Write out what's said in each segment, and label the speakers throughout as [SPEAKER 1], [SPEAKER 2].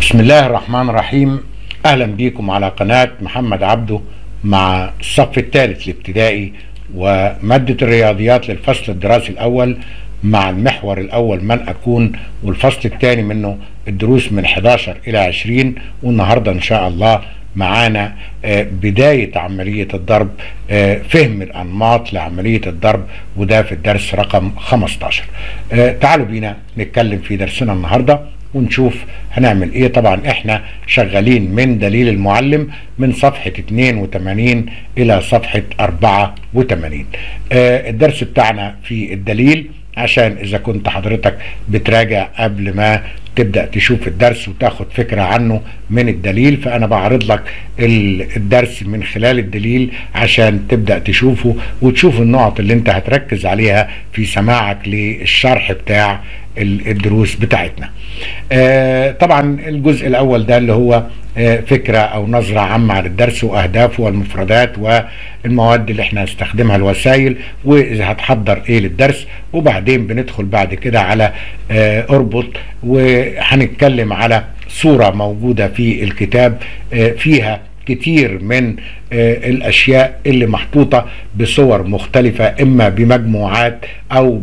[SPEAKER 1] بسم الله الرحمن الرحيم اهلا بيكم على قناة محمد عبده مع الصف الثالث الابتدائي ومادة الرياضيات للفصل الدراسي الاول مع المحور الاول من اكون والفصل الثاني منه الدروس من 11 الى 20 والنهاردة ان شاء الله معانا بداية عملية الضرب فهم الأنماط لعملية الضرب وده في الدرس رقم 15 تعالوا بينا نتكلم في درسنا النهارده ونشوف هنعمل ايه طبعا احنا شغالين من دليل المعلم من صفحة 82 الى صفحة 84 آه الدرس بتاعنا في الدليل عشان اذا كنت حضرتك بتراجع قبل ما تبدا تشوف الدرس وتاخد فكره عنه من الدليل فانا بعرض لك الدرس من خلال الدليل عشان تبدا تشوفه وتشوف النقط اللي انت هتركز عليها في سماعك للشرح بتاع الدروس بتاعتنا آه طبعا الجزء الاول ده اللي هو آه فكره او نظره عامه على الدرس واهدافه والمفردات والمواد اللي احنا هنستخدمها الوسائل واذا هتحضر ايه للدرس وبعدين بندخل بعد كده على آه اربط وهنتكلم على صوره موجوده في الكتاب فيها كتير من الاشياء اللي محطوطه بصور مختلفه اما بمجموعات او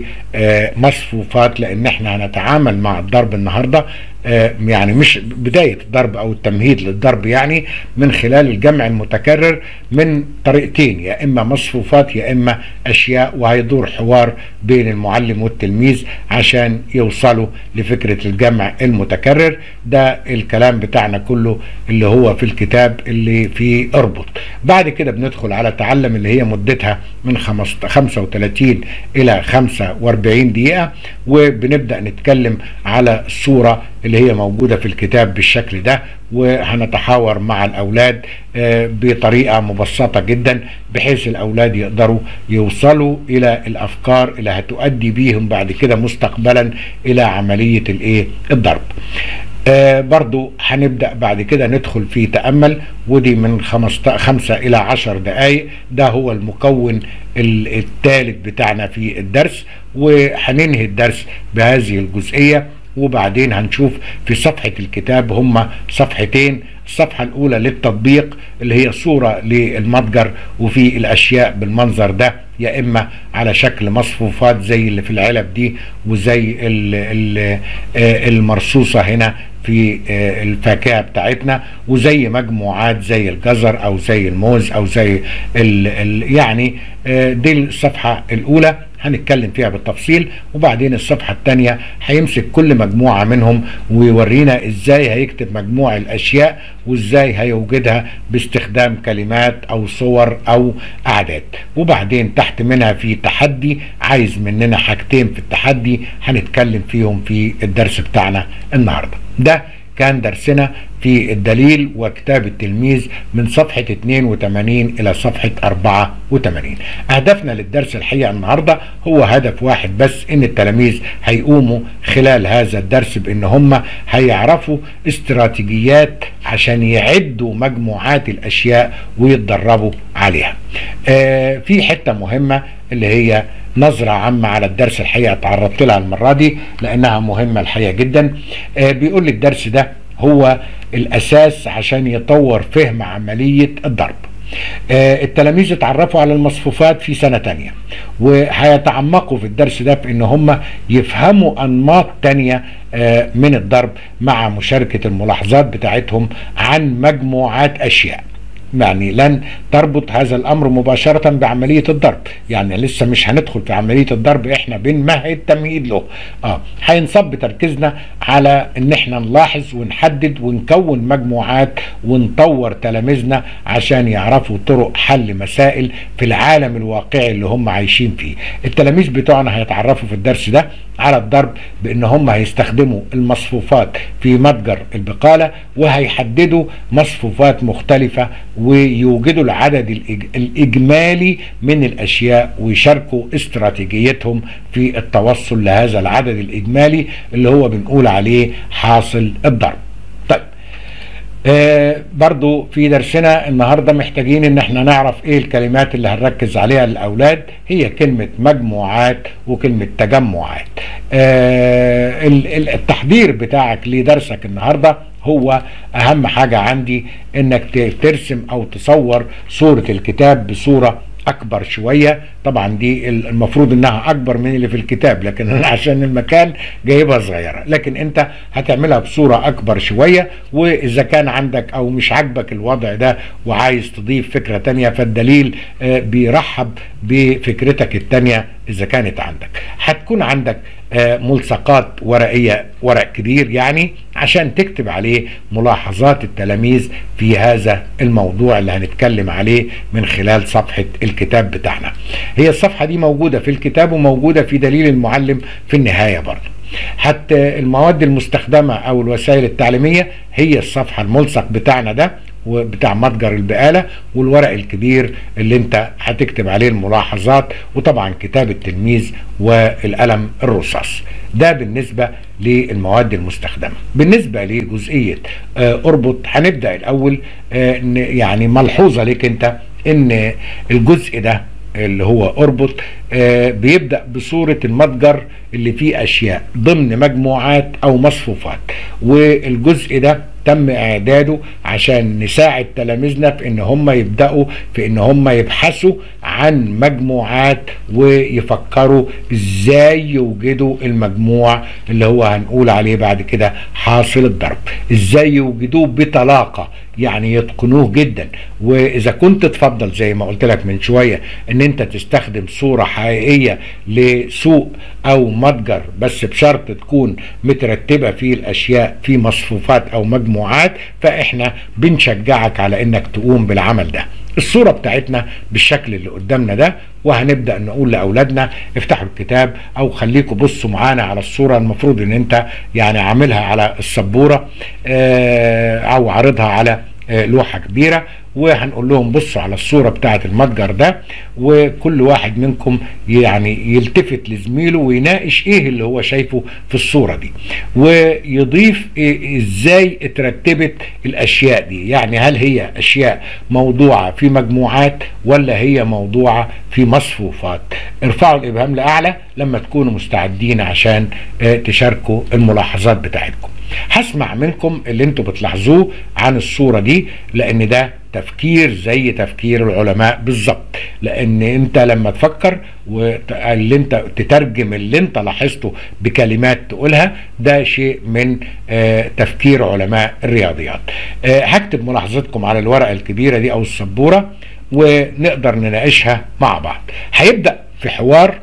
[SPEAKER 1] بمصفوفات لان احنا هنتعامل مع الضرب النهارده يعني مش بدايه الضرب او التمهيد للضرب يعني من خلال الجمع المتكرر من طريقتين يا اما مصفوفات يا اما اشياء وهيدور حوار بين المعلم والتلميذ عشان يوصلوا لفكره الجمع المتكرر ده الكلام بتاعنا كله اللي هو في الكتاب اللي فيه اربط بعد كده بندخل على تعلم اللي هي مدتها من 35 الى 45 دقيقه وبنبدا نتكلم على الصوره اللي هي موجودة في الكتاب بالشكل ده وهنتحاور مع الأولاد بطريقة مبسطة جدا بحيث الأولاد يقدروا يوصلوا إلى الأفكار اللي هتؤدي بيهم بعد كده مستقبلا إلى عملية الإيه الضرب آه برضو هنبدأ بعد كده ندخل في تأمل ودي من خمسة إلى عشر دقايق ده هو المكون الثالث بتاعنا في الدرس وهننهي الدرس بهذه الجزئية وبعدين هنشوف في صفحة الكتاب هما صفحتين الصفحة الأولى للتطبيق اللي هي صورة للمتجر وفي الأشياء بالمنظر ده يا إما على شكل مصفوفات زي اللي في العلب دي وزي المرصوصة هنا في الفاكهه بتاعتنا وزي مجموعات زي الجزر او زي الموز او زي ال ال يعني دي الصفحه الاولى هنتكلم فيها بالتفصيل وبعدين الصفحة الثانية هيمسك كل مجموعة منهم ويورينا ازاي هيكتب مجموع الاشياء وازاي هيوجدها باستخدام كلمات او صور او اعداد وبعدين تحت منها في تحدي عايز مننا حاجتين في التحدي هنتكلم فيهم في الدرس بتاعنا النهارده ده كان درسنا في الدليل وكتاب التلميذ من صفحة 82 إلى صفحة 84 أهدافنا للدرس الحقيقة النهاردة هو هدف واحد بس إن التلاميذ هيقوموا خلال هذا الدرس بإن هم هيعرفوا استراتيجيات عشان يعدوا مجموعات الأشياء ويتدربوا عليها آه في حتة مهمة اللي هي نظرة عامة على الدرس الحقيقة تعرضت لها المرة دي لأنها مهمة الحقيقة جدا آه بيقول لي الدرس ده هو الأساس عشان يطور فهم عملية الضرب آه التلاميذ اتعرفوا على المصفوفات في سنة تانية وهيتعمقوا في الدرس ده في ان هم يفهموا انماط تانية آه من الضرب مع مشاركة الملاحظات بتاعتهم عن مجموعات اشياء يعني لن تربط هذا الامر مباشره بعمليه الضرب يعني لسه مش هندخل في عمليه الضرب احنا بنمهد تمهيد له اه هينصب تركيزنا على ان احنا نلاحظ ونحدد ونكون مجموعات ونطور تلاميذنا عشان يعرفوا طرق حل مسائل في العالم الواقعي اللي هم عايشين فيه التلاميذ بتوعنا هيتعرفوا في الدرس ده على الضرب بان هم هيستخدموا المصفوفات في متجر البقالة وهيحددوا مصفوفات مختلفة ويوجدوا العدد الإجمالي من الأشياء ويشاركوا استراتيجيتهم في التوصل لهذا العدد الإجمالي اللي هو بنقول عليه حاصل الضرب طيب آه برضو في درسنا النهارده محتاجين ان احنا نعرف ايه الكلمات اللي هنركز عليها للاولاد هي كلمه مجموعات وكلمه تجمعات آه التحضير بتاعك لدرسك النهارده هو اهم حاجه عندي انك ترسم او تصور صوره الكتاب بصوره اكبر شويه طبعا دي المفروض انها اكبر من اللي في الكتاب لكن انا عشان المكان جايبها صغيره لكن انت هتعملها بصوره اكبر شويه واذا كان عندك او مش عاجبك الوضع ده وعايز تضيف فكره تانية فالدليل بيرحب بفكرتك التانية اذا كانت عندك هتكون عندك ملصقات ورقيه ورق كبير يعني عشان تكتب عليه ملاحظات التلاميذ في هذا الموضوع اللي هنتكلم عليه من خلال صفحه الكتاب بتاعنا هي الصفحه دي موجوده في الكتاب وموجوده في دليل المعلم في النهايه برضه حتى المواد المستخدمه او الوسائل التعليميه هي الصفحه الملصق بتاعنا ده وبتاع متجر البقاله والورق الكبير اللي انت هتكتب عليه الملاحظات وطبعا كتاب التلميذ والقلم الرصاص ده بالنسبه للمواد المستخدمه بالنسبه لجزئيه آه اربط هنبدا الاول آه يعني ملحوظه لك انت ان الجزء ده اللي هو اربط آه بيبدا بصوره المتجر اللي فيه اشياء ضمن مجموعات او مصفوفات والجزء ده تم اعداده عشان نساعد تلاميذنا في ان هم يبداوا في ان هم يبحثوا عن مجموعات ويفكروا ازاي يوجدوا المجموع اللي هو هنقول عليه بعد كده حاصل الضرب ازاي يوجدوه بطلاقه يعني يتقنوه جدا واذا كنت تفضل زي ما قلت لك من شويه ان انت تستخدم صوره حقيقيه لسوق او متجر بس بشرط تكون مترتبه فيه الاشياء في مصفوفات او مجموعات فاحنا بنشجعك على انك تقوم بالعمل ده الصوره بتاعتنا بالشكل اللي قدامنا ده وهنبدا نقول لاولادنا افتحوا الكتاب او خليكم بصوا معانا على الصوره المفروض ان انت يعني عاملها على السبوره او عارضها على لوحه كبيره وهنقول لهم بصوا على الصوره بتاعه المتجر ده وكل واحد منكم يعني يلتفت لزميله ويناقش ايه اللي هو شايفه في الصوره دي ويضيف إيه ازاي اترتبت الاشياء دي يعني هل هي اشياء موضوعه في مجموعات ولا هي موضوعه في مصفوفات ارفعوا الابهام لاعلى لما تكونوا مستعدين عشان اه تشاركوا الملاحظات بتاعتكم هسمع منكم اللي انتوا بتلاحظوه عن الصوره دي لان ده تفكير زي تفكير العلماء بالظبط لان انت لما تفكر واللي انت تترجم اللي انت لاحظته بكلمات تقولها ده شيء من اه تفكير علماء الرياضيات اه هكتب ملاحظتكم على الورقه الكبيره دي او السبوره ونقدر نناقشها مع بعض هيبدا في حوار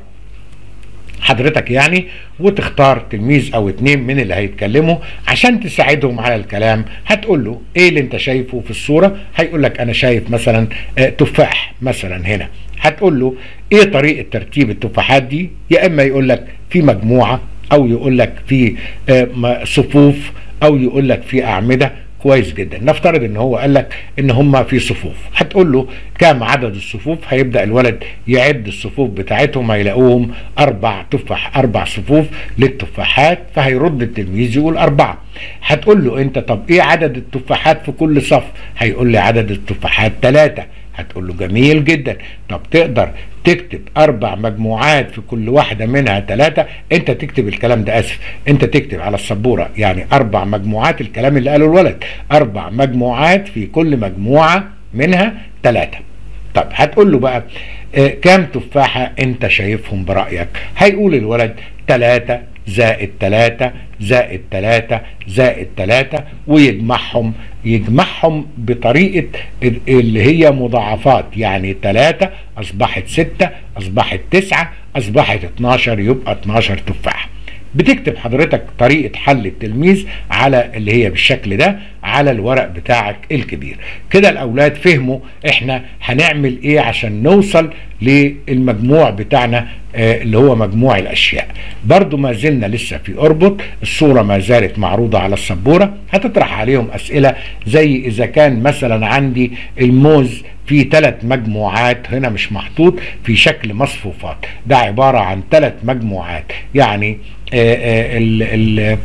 [SPEAKER 1] حضرتك يعني وتختار تلميذ او اتنين من اللي هيتكلموا عشان تساعدهم على الكلام هتقول له ايه اللي انت شايفه في الصوره هيقول لك انا شايف مثلا اه تفاح مثلا هنا هتقول له ايه طريقه ترتيب التفاحات دي يا اما يقول لك في مجموعه او يقول لك في اه صفوف او يقول لك في اعمده كويس جدا نفترض ان هو قال لك ان هم في صفوف هتقول له كام عدد الصفوف هيبدا الولد يعد الصفوف بتاعتهم هيلاقوهم اربع تفاح اربع صفوف للتفاحات فهيرد التلميذ يقول اربعه هتقول له انت طب ايه عدد التفاحات في كل صف هيقول لي عدد التفاحات ثلاثه هتقول له جميل جدا طب تقدر تكتب اربع مجموعات في كل واحده منها ثلاثه انت تكتب الكلام ده اسف انت تكتب على السبوره يعني اربع مجموعات الكلام اللي قاله الولد اربع مجموعات في كل مجموعه منها ثلاثه طب هتقول له بقى آه كام تفاحه انت شايفهم برايك هيقول الولد ثلاثه زائد ثلاثة زائد ثلاثة زائد ثلاثة ويجمعهم يجمعهم بطريقة اللي هي مضاعفات يعني ثلاثة أصبحت ستة أصبحت تسعة أصبحت 12 يبقى 12 تفاحة بتكتب حضرتك طريقة حل التلميذ على اللي هي بالشكل ده على الورق بتاعك الكبير كده الأولاد فهموا احنا هنعمل ايه عشان نوصل للمجموع بتاعنا آه اللي هو مجموع الأشياء برضو ما زلنا لسه في أربط الصورة ما زالت معروضة على السبورة هتطرح عليهم أسئلة زي إذا كان مثلا عندي الموز في ثلاث مجموعات هنا مش محطوط في شكل مصفوفات ده عبارة عن ثلاث مجموعات يعني آآ آآ ال ال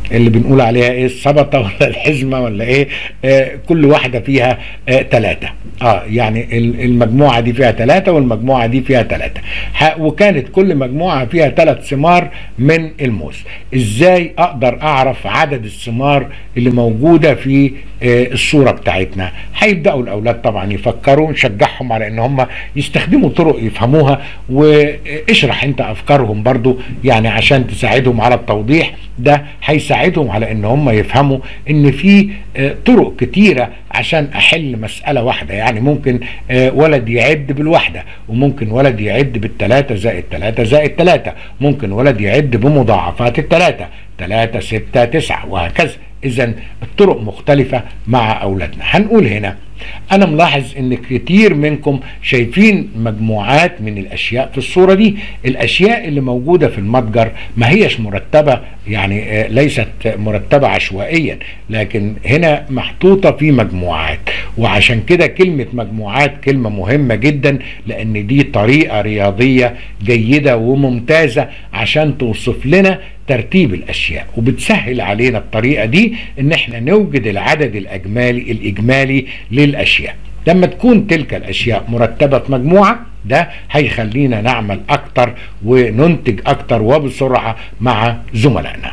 [SPEAKER 1] اللي بنقول عليها ايه السبطه ولا الحزمه ولا ايه آه كل واحده فيها ثلاثه آه, اه يعني المجموعه دي فيها ثلاثه والمجموعه دي فيها ثلاثه وكانت كل مجموعه فيها ثلاث ثمار من الموز ازاي اقدر اعرف عدد الثمار اللي موجوده في آه الصوره بتاعتنا هيبداوا الاولاد طبعا يفكروا نشجعهم على ان هم يستخدموا طرق يفهموها واشرح انت افكارهم برضو يعني عشان تساعدهم على التوضيح ده هيساعدهم على ان هم يفهموا ان في طرق كتيره عشان احل مساله واحده يعني ممكن ولد يعد بالواحده وممكن ولد يعد بالثلاثه زائد ثلاثه زائد ثلاثه ممكن ولد يعد بمضاعفات الثلاثه ثلاثه سته تسعه وهكذا اذا الطرق مختلفه مع اولادنا هنقول هنا انا ملاحظ ان كتير منكم شايفين مجموعات من الاشياء في الصوره دي الاشياء اللي موجوده في المتجر ما هيش مرتبه يعني ليست مرتبه عشوائيا لكن هنا محطوطه في مجموعات وعشان كده كلمه مجموعات كلمه مهمه جدا لان دي طريقه رياضيه جيده وممتازه عشان توصف لنا ترتيب الاشياء وبتسهل علينا الطريقه دي ان احنا نوجد العدد الاجمالي الاجمالي للاشياء لما تكون تلك الاشياء مرتبه في مجموعه ده هيخلينا نعمل اكتر وننتج اكتر وبسرعه مع زملائنا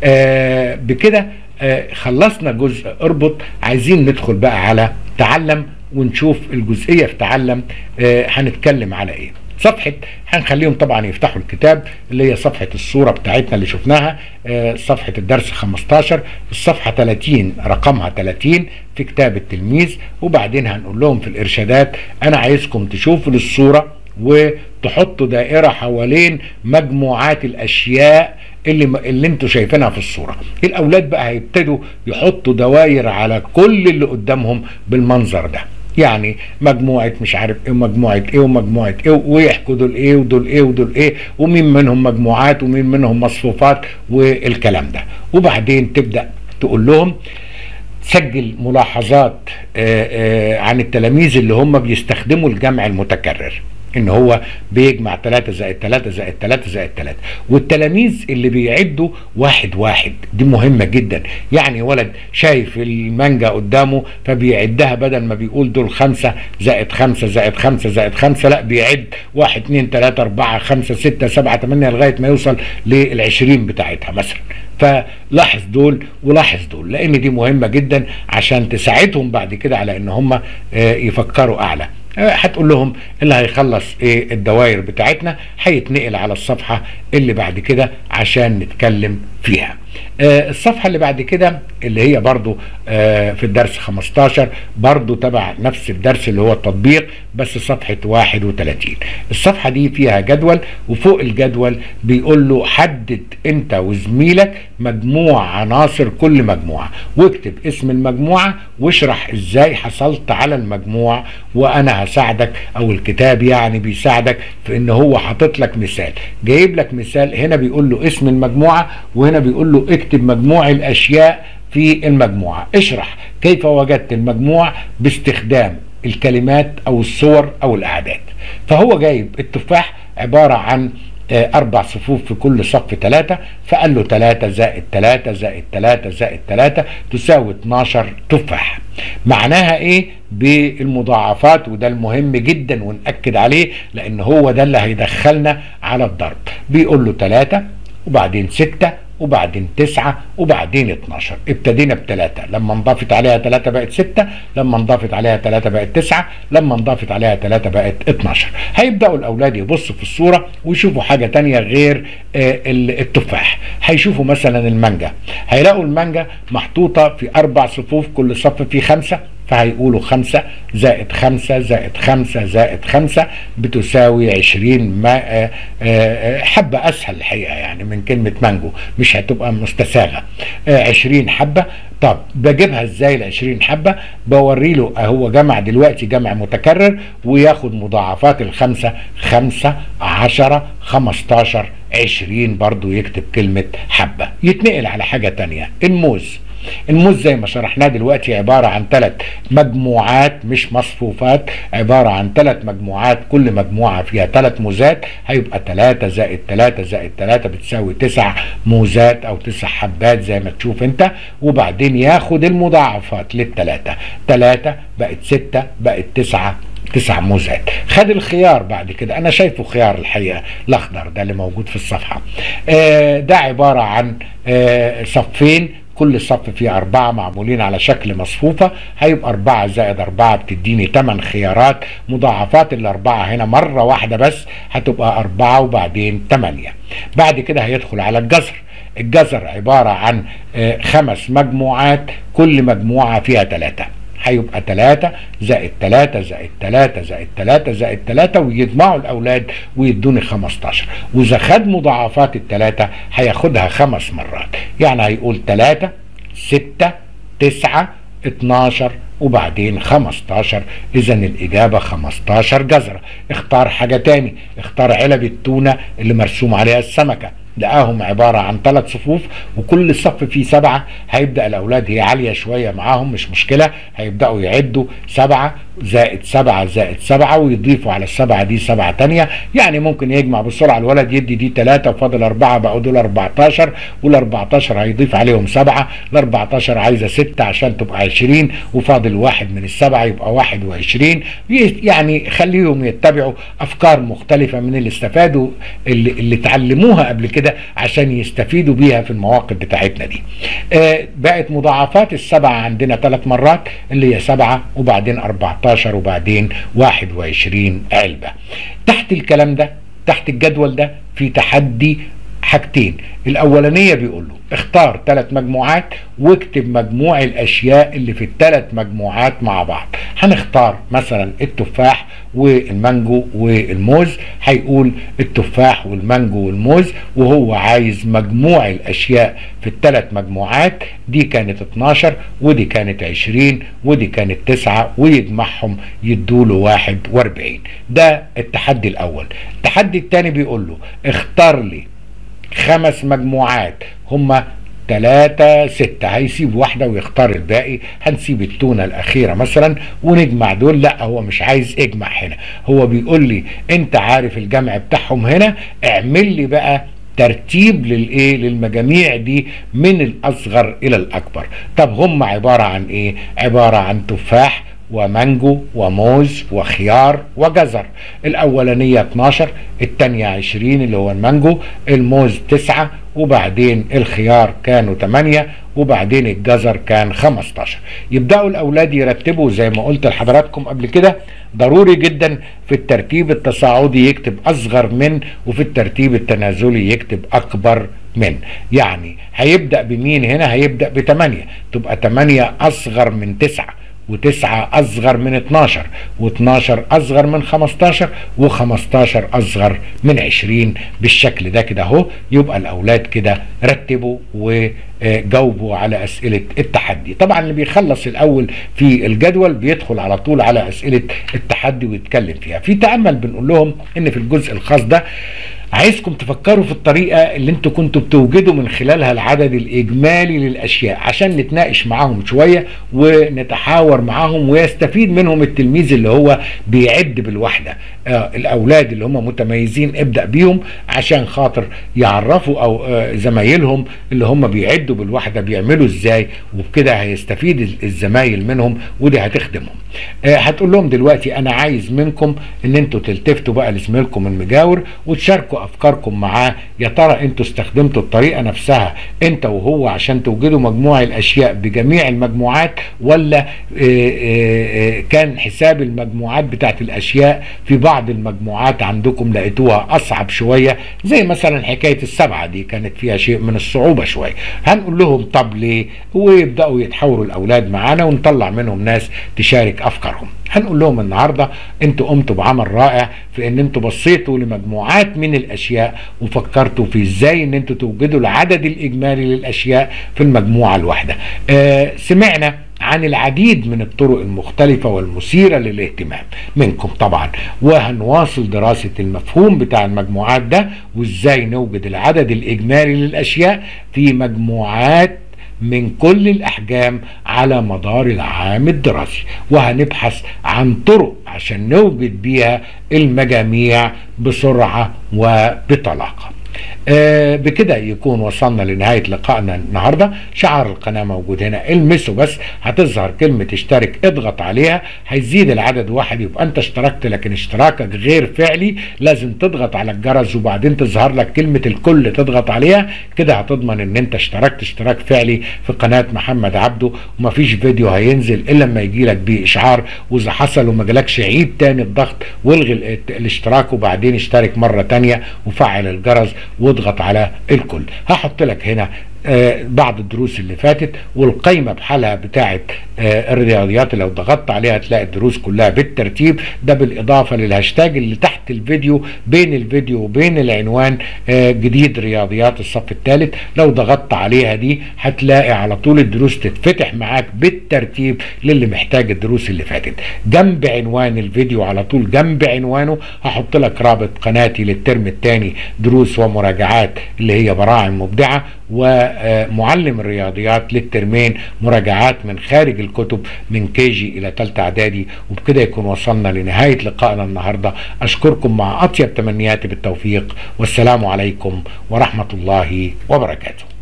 [SPEAKER 1] آه بكده آه خلصنا جزء اربط عايزين ندخل بقى على تعلم ونشوف الجزئيه في تعلم آه هنتكلم على ايه صفحة هنخليهم طبعا يفتحوا الكتاب اللي هي صفحة الصورة بتاعتنا اللي شفناها صفحة الدرس 15 الصفحة 30 رقمها 30 في كتاب التلميذ وبعدين هنقول لهم في الإرشادات أنا عايزكم تشوفوا الصورة وتحطوا دائرة حوالين مجموعات الأشياء اللي اللي انتوا شايفينها في الصوره الاولاد بقى هيبتدوا يحطوا دواير على كل اللي قدامهم بالمنظر ده يعني مجموعة مش عارف ايه ومجموعة ايه ومجموعة ايه ويحكوا دول ايه ودول ايه ودول ايه ومين منهم مجموعات ومين منهم مصفوفات والكلام ده وبعدين تبدأ تقول لهم سجل ملاحظات آآ آآ عن التلاميذ اللي هم بيستخدموا الجمع المتكرر ان هو بيجمع 3 زائد 3 زائد 3 زائد 3 والتلاميذ اللي بيعدوا واحد واحد دي مهمه جدا يعني ولد شايف المانجا قدامه فبيعدها بدل ما بيقول دول خمسة زائد خمسة زائد خمسة زائد خمسة لا بيعد واحد اتنين تلاتة اربعة خمسة ستة سبعة تمانية لغاية ما يوصل للعشرين بتاعتها مثلا فلاحظ دول ولاحظ دول لان دي مهمه جدا عشان تساعدهم بعد كده على ان هم يفكروا اعلى هتقول لهم اللي هيخلص ايه الدوائر بتاعتنا هيتنقل على الصفحه اللي بعد كده عشان نتكلم فيها آه الصفحة اللي بعد كده اللي هي برضو آه في الدرس 15 برضو تبع نفس الدرس اللي هو التطبيق بس صفحة 31 الصفحة دي فيها جدول وفوق الجدول بيقول له حدد انت وزميلك مجموع عناصر كل مجموعة واكتب اسم المجموعة واشرح ازاي حصلت على المجموع وانا هساعدك او الكتاب يعني بيساعدك في ان هو حاطط لك مثال جايب لك مثال هنا بيقول له اسم المجموعة وهنا بيقول له اكتب مجموع الاشياء في المجموعه اشرح كيف وجدت المجموع باستخدام الكلمات او الصور او الاعداد فهو جايب التفاح عباره عن أربع صفوف في كل صف ثلاثة فقال له ثلاثة زائد ثلاثة زائد ثلاثة زائد ثلاثة تساوي 12 تفاح معناها إيه بالمضاعفات وده المهم جدا ونأكد عليه لأن هو ده اللي هيدخلنا على الضرب بيقول له ثلاثة وبعدين ستة وبعدين تسعة وبعدين 12 ابتدينا بثلاثة لما انضافت عليها ثلاثة بقت ستة لما انضافت عليها ثلاثة بقت تسعة لما انضافت عليها ثلاثة بقت 12 هيبدأوا الأولاد يبصوا في الصورة ويشوفوا حاجة تانية غير آه التفاح هيشوفوا مثلا المانجا هيلاقوا المانجا محطوطة في أربع صفوف كل صف فيه خمسة فهيقولوا خمسة زائد خمسة زائد خمسة زائد خمسة بتساوي عشرين ما آآ آآ حبة أسهل الحقيقة يعني من كلمة مانجو مش هتبقى مستساغة عشرين حبة طب بجيبها ازاي ال 20 حبة بوري له هو جمع دلوقتي جمع متكرر وياخد مضاعفات الخمسة خمسة عشرة خمستاشر عشرين برضو يكتب كلمة حبة يتنقل على حاجة تانية الموز الموز زي ما شرحناه دلوقتي عبارة عن ثلاث مجموعات مش مصفوفات عبارة عن ثلاث مجموعات كل مجموعة فيها ثلاث موزات هيبقى 3 زائد 3 زائد 3 بتساوي 9 موزات او 9 حبات زي ما تشوف انت وبعدين ياخد المضاعفات للثلاثة 3 بقت 6 بقت 9 تسع موزات خد الخيار بعد كده انا شايفه خيار الحقيقه الاخضر ده اللي موجود في الصفحه آه ده عباره عن آه صفين كل صف فيه أربعة معمولين على شكل مصفوفة هيبقى أربعة زائد أربعة بتديني تمن خيارات مضاعفات الأربعة هنا مرة واحدة بس هتبقى أربعة وبعدين تمانية بعد كده هيدخل على الجزر الجزر عبارة عن آه خمس مجموعات كل مجموعة فيها ثلاثة هيبقى 3 زائد 3 زائد 3 زائد 3 زائد 3 ويجمعوا الاولاد ويدوني 15 واذا خد مضاعفات الثلاثه هياخدها خمس مرات يعني هيقول 3 6 9 12 وبعدين 15 اذا الاجابه 15 جزره اختار حاجه تاني اختار علب التونه اللي مرسوم عليها السمكه لقاهم عبارة عن ثلاث صفوف وكل صف فيه سبعة هيبدأ الأولاد هي عالية شوية معاهم مش مشكلة هيبدأوا يعدوا سبعة زائد سبعة زائد سبعة ويضيفوا على السبعة دي سبعة تانية يعني ممكن يجمع بسرعة الولد يدي دي ثلاثة وفاضل أربعة بقوا دول 14 وال 14 هيضيف عليهم سبعة ال 14 عايزة ستة عشان تبقى 20 وفاضل واحد من السبعة يبقى 21 يعني خليهم يتبعوا أفكار مختلفة من اللي استفادوا اللي, اللي اتعلموها قبل كده عشان يستفيدوا بيها في المواقف بتاعتنا دي آه بقت مضاعفات السبعة عندنا ثلاث مرات اللي هي سبعة وبعدين 14 وبعدين 21 علبة تحت الكلام ده تحت الجدول ده في تحدي حاجتين الاولانيه بيقول له اختار ثلاث مجموعات واكتب مجموع الاشياء اللي في الثلاث مجموعات مع بعض هنختار مثلا التفاح والمانجو والموز هيقول التفاح والمانجو والموز وهو عايز مجموع الاشياء في الثلاث مجموعات دي كانت 12 ودي كانت 20 ودي كانت 9 ويجمعهم يدوله 41 ده التحدي الاول التحدي الثاني بيقول له اختار لي خمس مجموعات هما تلاتة ستة هيسيب واحدة ويختار الباقي هنسيب التونة الأخيرة مثلا ونجمع دول لا هو مش عايز اجمع هنا هو بيقول لي انت عارف الجمع بتاعهم هنا اعمل لي بقى ترتيب للايه للمجاميع دي من الاصغر الى الاكبر طب هم عبارة عن ايه عبارة عن تفاح ومانجو وموز وخيار وجزر الأولانية 12 الثانية 20 اللي هو المانجو الموز 9 وبعدين الخيار كانوا 8 وبعدين الجزر كان 15 يبدأوا الأولاد يرتبوا زي ما قلت لحضراتكم قبل كده ضروري جدا في الترتيب التصاعدي يكتب أصغر من وفي الترتيب التنازلي يكتب أكبر من يعني هيبدأ بمين هنا هيبدأ ب 8 تبقى 8 أصغر من 9 وتسعة أصغر من 12 و12 أصغر من 15 و15 أصغر من 20 بالشكل ده كده أهو يبقى الأولاد كده رتبوا وجاوبوا على أسئلة التحدي طبعا اللي بيخلص الأول في الجدول بيدخل على طول على أسئلة التحدي ويتكلم فيها في تأمل بنقول لهم إن في الجزء الخاص ده عايزكم تفكروا في الطريقة اللي انتوا كنتوا بتوجدوا من خلالها العدد الإجمالي للأشياء عشان نتناقش معاهم شوية ونتحاور معاهم ويستفيد منهم التلميذ اللي هو بيعد بالوحدة آه الأولاد اللي هم متميزين ابدأ بيهم عشان خاطر يعرفوا أو آه زمايلهم اللي هم بيعدوا بالوحدة بيعملوا ازاي وبكده هيستفيد الزمايل منهم ودي هتخدمهم آه هتقول لهم دلوقتي أنا عايز منكم ان انتوا تلتفتوا بقى لزميلكم المجاور وتشاركوا افكاركم معاه يا ترى انتوا استخدمتوا الطريقه نفسها انت وهو عشان توجدوا مجموع الاشياء بجميع المجموعات ولا كان حساب المجموعات بتاعت الاشياء في بعض المجموعات عندكم لقيتوها اصعب شويه زي مثلا حكايه السبعه دي كانت فيها شيء من الصعوبه شويه هنقول لهم طب ليه ويبداوا يتحاوروا الاولاد معانا ونطلع منهم ناس تشارك افكارهم هنقول لهم النهارده انتوا قمتوا بعمل رائع في ان انتوا بصيتوا لمجموعات من الاشياء وفكرتوا في ازاي ان انتوا توجدوا العدد الاجمالي للاشياء في المجموعه الواحده. آه سمعنا عن العديد من الطرق المختلفة والمثيرة للاهتمام منكم طبعا وهنواصل دراسة المفهوم بتاع المجموعات ده وازاي نوجد العدد الإجمالي للأشياء في مجموعات من كل الأحجام على مدار العام الدراسي وهنبحث عن طرق عشان نوجد بيها المجاميع بسرعة وبطلاقة آه بكده يكون وصلنا لنهاية لقائنا النهاردة شعار القناة موجود هنا المسه بس هتظهر كلمة اشترك اضغط عليها هيزيد العدد واحد يبقى انت اشتركت لكن اشتراكك غير فعلي لازم تضغط على الجرس وبعدين تظهر لك كلمة الكل تضغط عليها كده هتضمن ان انت اشتركت اشتراك فعلي في قناة محمد عبده ومفيش فيديو هينزل الا لما يجي لك بيه اشعار واذا حصل وما جالكش عيد تاني الضغط والغي الاشتراك وبعدين اشترك مرة تانية وفعل الجرس واضغط على الكل هحط لك هنا آه بعض الدروس اللي فاتت والقايمه بحالها بتاعه آه الرياضيات لو ضغطت عليها تلاقي الدروس كلها بالترتيب ده بالاضافه للهاشتاج اللي تحت الفيديو بين الفيديو وبين العنوان آه جديد رياضيات الصف الثالث لو ضغطت عليها دي هتلاقي على طول الدروس تتفتح معاك بالترتيب للي محتاج الدروس اللي فاتت جنب عنوان الفيديو على طول جنب عنوانه هحط لك رابط قناتي للترم الثاني دروس ومراجعات اللي هي براعم مبدعه ومعلم الرياضيات للترمين مراجعات من خارج الكتب من كيجي الى ثالثه اعدادي وبكده يكون وصلنا لنهايه لقائنا النهارده اشكركم مع اطيب تمنياتي بالتوفيق والسلام عليكم ورحمه الله وبركاته